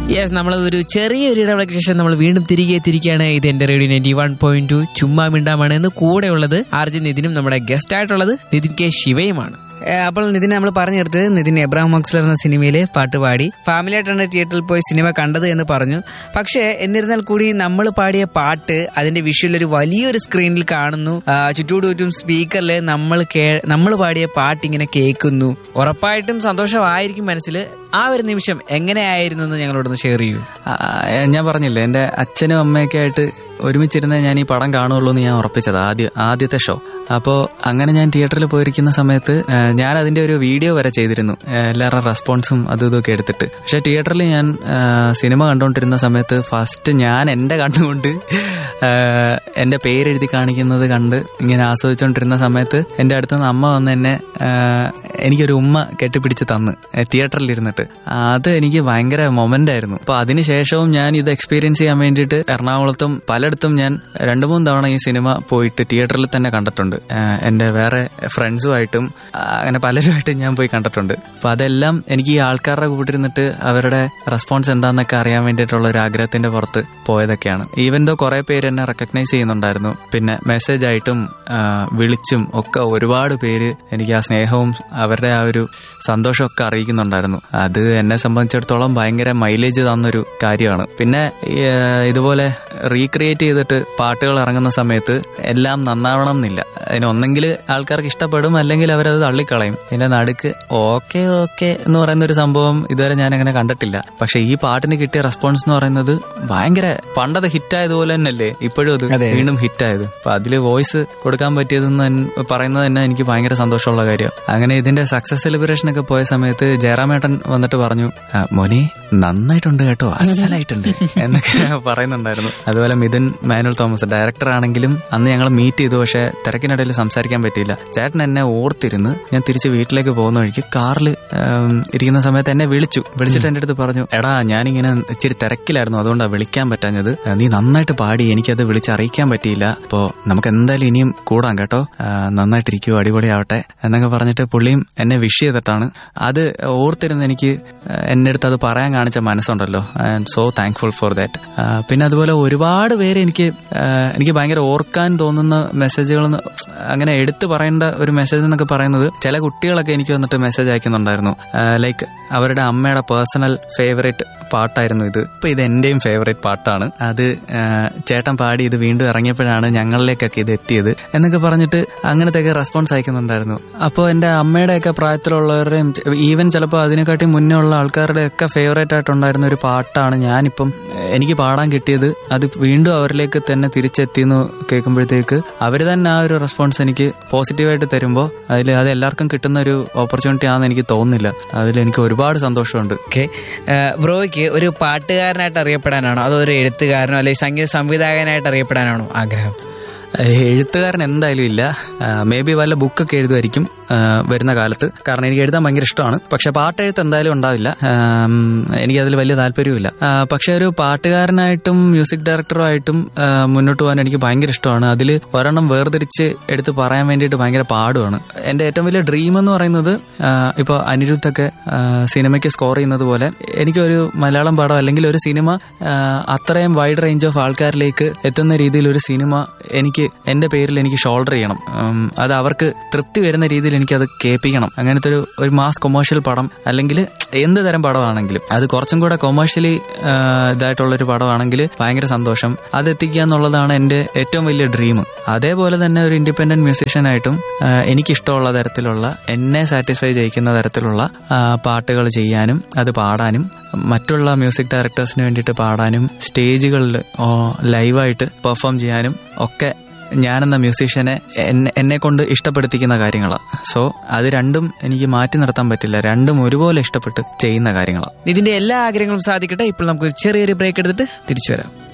Yes നമ്മൾ ഒരു ചെറിയൊരു ഇടവേളയ്ക്ക് ശേഷം നമ്മൾ വീണ്ടും തിരികെ എത്തിയിരിക്കുകയാണ് ഇത് എന്റെ radio ninety one point two ചുമ്മാ മിണ്ടാമാണ് എന്ന് കൂടെ ഉള്ളത് ആർജി നിതിനും നമ്മുടെ ഗസ്റ്റ് ആയിട്ടുള്ളത് നിതിൻ കെ ശിവയുമാണ് ഏഹ് അപ്പോൾ നിതിൻ നമ്മൾ പറഞ്ഞു നിർത്തത് നിതിൻ എബ്രാഹിം മക്സ്ലർ എന്ന സിനിമയിൽ പാട്ട് പാടി ഫാമിലി ആയിട്ടാണ് തിയേറ്ററിൽ പോയി സിനിമ കണ്ടത് എന്ന് പറഞ്ഞു പക്ഷേ എന്നിരുന്നാൽ കൂടി നമ്മൾ പാടിയ പാട്ട് അതിന്റെ വിഷ്വൽ ഒരു വലിയൊരു സ്ക്രീനിൽ കാണുന്നു ആ, ചുറ്റോട് ചുറ്റും സ്പീക്കറിൽ നമ്മൾ നമ്മൾ പാടിയ പാട്ട് ഇങ്ങനെ കേൾക്കുന്നു ഉറപ്പായിട്ടും സന്തോഷമായിരിക്കും മനസ്സിൽ ആ ഒരു നിമിഷം എങ്ങനെയായിരുന്നു എന്ന് ഞങ്ങളോടൊന്ന് ഷെയർ ചെയ്യൂ ആ, ഞാൻ പറഞ്ഞില്ലേ എന്റെ അച്ഛനും അമ്മയൊക്കെ ആയിട്ട് ഒരുമിച്ചിരുന്നേ ഞാൻ ഈ പടം കാണുള്ളൂ എന്ന് ഞാൻ ഉറപ്പിച്ചത് ആദ്യ ആദ്യത്തെ ഷോ അപ്പോൾ അങ്ങനെ ഞാൻ തിയേറ്ററിൽ പോയിരിക്കുന്ന സമയത്ത് ആ, ഞാൻ അതിന്റെ ഒരു വീഡിയോ വരെ ചെയ്തിരുന്നു ആ, എല്ലാവരുടെ റെസ്പോൺസും അതും ഇതൊക്കെ എടുത്തിട്ട് പക്ഷെ തിയേറ്ററിൽ ഞാൻ ആ, സിനിമ കണ്ടുകൊണ്ടിരുന്ന സമയത്ത് ഫസ്റ്റ് ഞാൻ എന്റെ കണ്ണുകൊണ്ട് ആ, എന്റെ പേരെഴുതി കാണിക്കുന്നത് കണ്ട് ഇങ്ങനെ ആസ്വദിച്ചുകൊണ്ടിരുന്ന സമയത്ത് എന്റെ അടുത്ത് നിന്ന് അമ്മ വന്ന് എന്നെ ആ, എനിക്കൊരു ഉമ്മ കെട്ടിപ്പിടിച്ച് തന്ന് തിയേറ്ററിൽ ഇരുന്നിട്ട് അത് എനിക്ക് ഭയങ്കര മൊമെന്റ് ആയിരുന്നു അപ്പൊ അതിനുശേഷവും ഞാൻ ഇത് എക്സ്പീരിയൻസ് ചെയ്യാൻ വേണ്ടിയിട്ട് എറണാകുളത്തും പലയിടത്തും ഞാൻ രണ്ടു മൂന്ന് തവണ ഈ സിനിമ പോയിട്ട് തിയേറ്ററിൽ തന്നെ കണ്ടിട്ടുണ്ട് ആഹ് എന്റെ വേറെ ഫ്രണ്ട്സുമായിട്ടും അങ്ങനെ പലരുമായിട്ടും ഞാൻ പോയി കണ്ടിട്ടുണ്ട് അപ്പൊ അതെല്ലാം എനിക്ക് ഈ ആൾക്കാരുടെ കൂട്ടിരുന്നിട്ട് അവരുടെ റെസ്പോൺസ് എന്താന്നൊക്കെ അറിയാൻ വേണ്ടിയിട്ടുള്ള ഒരു ആഗ്രഹത്തിന്റെ പുറത്ത് പോയതൊക്കെയാണ് ഈവൻ ദോ കുറെ പേര് എന്നെ റെക്കഗ്നൈസ് ചെയ്യുന്നുണ്ടായിരുന്നു പിന്നെ മെസ്സേജ് ആയിട്ടും ആഹ് വിളിച്ചും ഒക്കെ ഒരുപാട് പേര് എനിക്ക് ആ സ്നേഹവും അവരുടെ ആ ഒരു സന്തോഷമൊക്കെ അറിയിക്കുന്നുണ്ടായിരുന്നു അത് എന്നെ സംബന്ധിച്ചിടത്തോളം ഭയങ്കര മൈലേജ് തന്നൊരു കാര്യമാണ് പിന്നെ ഈ, ആഹ് ഇതുപോലെ റീക്രിയേറ്റ് ചെയ്തിട്ട് പാട്ടുകൾ ഇറങ്ങുന്ന സമയത്ത് എല്ലാം നന്നാവണം എന്നില്ല അതിന് ഒന്നെങ്കിൽ ആൾക്കാർക്ക് ഇഷ്ടപ്പെടും അല്ലെങ്കിൽ അവരത് തള്ളിക്കളയും ഇതിന്റെ നടുക്ക് ഓക്കെ ഓക്കെ എന്ന് പറയുന്ന ഒരു സംഭവം ഇതുവരെ ഞാൻ അങ്ങനെ കണ്ടിട്ടില്ല പക്ഷെ ഈ പാട്ടിന് കിട്ടിയ റെസ്പോൺസ് എന്ന് പറയുന്നത് ഭയങ്കര പണ്ടത് ഹിറ്റായതുപോലെ തന്നെയല്ലേ ഇപ്പോഴും അത് അതെ. വീണ്ടും ഹിറ്റായത് അപ്പൊ അതില് വോയിസ് കൊടുക്കാൻ പറ്റിയതെന്ന് തൻ- പറയുന്നത് തന്നെ എനിക്ക് ഭയങ്കര സന്തോഷമുള്ള കാര്യം അങ്ങനെ ഇതിന്റെ സക്സസ് സെലിബ്രേഷൻ ഒക്കെ പോയ സമയത്ത് ജയറാമേട്ടൻ വന്നിട്ട് പറഞ്ഞു "ആ, മോനെ നന്നായിട്ടുണ്ട് കേട്ടോ അസലായിട്ടുണ്ട് എന്നൊക്കെ പറയുന്നുണ്ടായിരുന്നു അതുപോലെ മിഥുൻ മാനുവൽ തോമസ് ഡയറക്ടർ ആണെങ്കിലും അന്ന് ഞങ്ങൾ മീറ്റ് ചെയ്തു പക്ഷെ തിരക്കിനിടയിൽ സംസാരിക്കാൻ പറ്റിയില്ല ചേട്ടൻ എന്നെ ഓർത്തിരുന്ന് ഞാൻ തിരിച്ച് വീട്ടിലേക്ക് പോകുന്ന വഴിക്ക് കാറിൽ ഇരിക്കുന്ന സമയത്ത് എന്നെ വിളിച്ചു വിളിച്ചിട്ട് എന്റെ അടുത്ത് പറഞ്ഞു എടാ ഞാനിങ്ങനെ ഇച്ചിരി തിരക്കിലായിരുന്നു അതുകൊണ്ടാണ് വിളിക്കാൻ പറ്റാഞ്ഞത് ആ, നീ നന്നായിട്ട് പാടി എനിക്കത് വിളിച്ച് അറിയിക്കാൻ പറ്റിയില്ല അപ്പോ നമുക്ക് എന്തായാലും ഇനിയും കൂടാം കേട്ടോ ആ, നന്നായിട്ടിരിക്കുവോ അടിപൊളിയാവട്ടെ എന്നൊക്കെ പറഞ്ഞിട്ട് പുള്ളിയും എന്നെ വിഷ് ചെയ്തിട്ടാണ് അത് ഓർത്തിരുന്ന് എനിക്ക് ആ, എന്റെ അടുത്ത് അത് പറയാൻ കാണിച്ച മനസ്സുണ്ടല്ലോ I am so thankful for that പിന്നെ അതുപോലെ ഒരുപാട് പേര് എനിക്ക് ആ, എനിക്ക് ഭയങ്കര ഓർക്കാൻ തോന്നുന്ന മെസ്സേജുകൾ അങ്ങനെ എടുത്തു പറയേണ്ട ഒരു മെസ്സേജ് എന്നൊക്കെ പറയുന്നത് ചില കുട്ടികളൊക്കെ എനിക്ക് വന്നിട്ട് മെസ്സേജ് അയക്കുന്നുണ്ടായിരുന്നു ലൈക്ക് അവരുടെ അമ്മയുടെ പേഴ്സണൽ ഫേവറേറ്റ് പാട്ടായിരുന്നു ഇത് ഇപ്പൊ ഇത് എന്റെയും ഫേവറേറ്റ് പാട്ടാണ് അത് ആ, ചേട്ടൻ പാടി ഇത് വീണ്ടും ഇറങ്ങിയപ്പോഴാണ് ഞങ്ങളിലേക്കൊക്കെ ഇത് എത്തിയത് എന്നൊക്കെ പറഞ്ഞിട്ട് അങ്ങനത്തെയൊക്കെ റെസ്പോൺസ് അയക്കുന്നുണ്ടായിരുന്നു അപ്പോൾ എൻ്റെ അമ്മയുടെയൊക്കെ പ്രായത്തിലുള്ളവരുടെയും ഈവൻ ചിലപ്പോൾ അതിനെക്കാട്ടി മുന്നേ ഉള്ള ആൾക്കാരുടെ ഒക്കെ ഫേവറേറ്റ് ആയിട്ടുണ്ടായിരുന്ന ഒരു പാട്ടാണ് ഞാനിപ്പം ഏഹ്, എനിക്ക് പാടാൻ കിട്ടിയത് അത് വീണ്ടും അവരിലേക്ക് തന്നെ തിരിച്ചെത്തിയെന്ന് കേൾക്കുമ്പോഴത്തേക്ക് അവർ തന്നെ ആ ഒരു റെസ്പോൺസ് എനിക്ക് പോസിറ്റീവായിട്ട് തരുമ്പോൾ അതിൽ അത് എല്ലാവർക്കും കിട്ടുന്ന ഒരു ഓപ്പർച്യൂണിറ്റി ആണെന്ന് എനിക്ക് തോന്നുന്നില്ല അതിൽ എനിക്ക് ഒരുപാട് സന്തോഷമുണ്ട് ഓക്കെ ബ്രോയ്ക്ക് ഒരു പാട്ടുകാരനായിട്ട് അറിയപ്പെടാനാണോ അതോ ഒരു എഴുത്തുകാരനോ അല്ലെങ്കിൽ സംഗീത സംവിധായകനായിട്ട് അറിയപ്പെടാനാണോ ആഗ്രഹം ഏഹ്, എഴുത്തുകാരൻ എന്തായാലും ഇല്ല മേ ബി വല്ല ബുക്കൊക്കെ എഴുതുമായിരിക്കും ആ, വരുന്ന കാലത്ത് കാരണം എനിക്ക് എഴുതാൻ ഭയങ്കര ഇഷ്ടമാണ് പക്ഷെ പാട്ടെഴുത്ത് എന്തായാലും ഉണ്ടാവില്ല ആം, എനിക്കതിൽ വലിയ താല്പര്യമില്ല ആ, പക്ഷെ ഒരു പാട്ടുകാരനായിട്ടും മ്യൂസിക് ഡയറക്ടറുമായിട്ടും ആ, മുന്നോട്ട് പോകാൻ എനിക്ക് ഭയങ്കര ഇഷ്ടമാണ് അതിൽ ഒരെണ്ണം വേർതിരിച്ച് എടുത്ത് പറയാൻ വേണ്ടിയിട്ട് ഭയങ്കര പാടുമാണ് എൻ്റെ ഏറ്റവും വലിയ ഡ്രീം എന്ന് പറയുന്നത് ആ, ഇപ്പോൾ അനിരുദ്ധൊക്കെ ആ, സിനിമയ്ക്ക് സ്കോർ ചെയ്യുന്നത് പോലെ എനിക്കൊരു മലയാളം പടം അല്ലെങ്കിൽ ഒരു സിനിമ ആ, അത്രയും വൈഡ് റേഞ്ച് ഓഫ് ആൾക്കാരിലേക്ക് എത്തുന്ന രീതിയിൽ ഒരു സിനിമ എനിക്ക് എൻ്റെ പേരിൽ എനിക്ക് ഷോൾഡർ ചെയ്യണം ഉം, അത് അവർക്ക് തൃപ്തി വരുന്ന രീതിയിൽ എനിക്കത് കേൾപ്പിക്കണം അങ്ങനത്തെ ഒരു ഒരു മാസ് കൊമേഴ്ഷ്യൽ പടം അല്ലെങ്കിൽ എന്ത് തരം പടമാണെങ്കിലും അത് കുറച്ചും കൂടെ കൊമേഴ്ഷ്യലി ഇതായിട്ടുള്ള ഒരു പടമാണെങ്കിൽ ഭയങ്കര സന്തോഷം അത് എത്തിക്കുക എന്നുള്ളതാണ് എൻ്റെ ഏറ്റവും വലിയ ഡ്രീം അതേപോലെ തന്നെ ഒരു ഇൻഡിപെൻഡന്റ് മ്യൂസീഷ്യനായിട്ടും എനിക്കിഷ്ടമുള്ള തരത്തിലുള്ള എന്നെ സാറ്റിസ്ഫൈ ചെയ്യിക്കുന്ന തരത്തിലുള്ള പാട്ടുകൾ ചെയ്യാനും അത് പാടാനും മറ്റുള്ള മ്യൂസിക് ഡയറക്ടേഴ്സിന് വേണ്ടിയിട്ട് പാടാനും സ്റ്റേജുകളിൽ ലൈവായിട്ട് പെർഫോം ചെയ്യാനും ഒക്കെ ഞാനെന്ന മ്യൂസീഷ്യനെ എന്നെ എന്നെ കൊണ്ട് ഇഷ്ടപ്പെടുത്തിക്കുന്ന കാര്യങ്ങളാണ് സോ അത് രണ്ടും എനിക്ക് മാറ്റി നിർത്താൻ പറ്റില്ല രണ്ടും ഒരുപോലെ ഇഷ്ടപ്പെട്ട് ചെയ്യുന്ന കാര്യങ്ങളാണ് ഇതിന്റെ എല്ലാ ആഗ്രഹങ്ങളും സാധിക്കട്ടെ ഇപ്പോൾ നമുക്ക് ചെറിയൊരു ബ്രേക്ക് എടുത്തിട്ട് തിരിച്ചു വരാം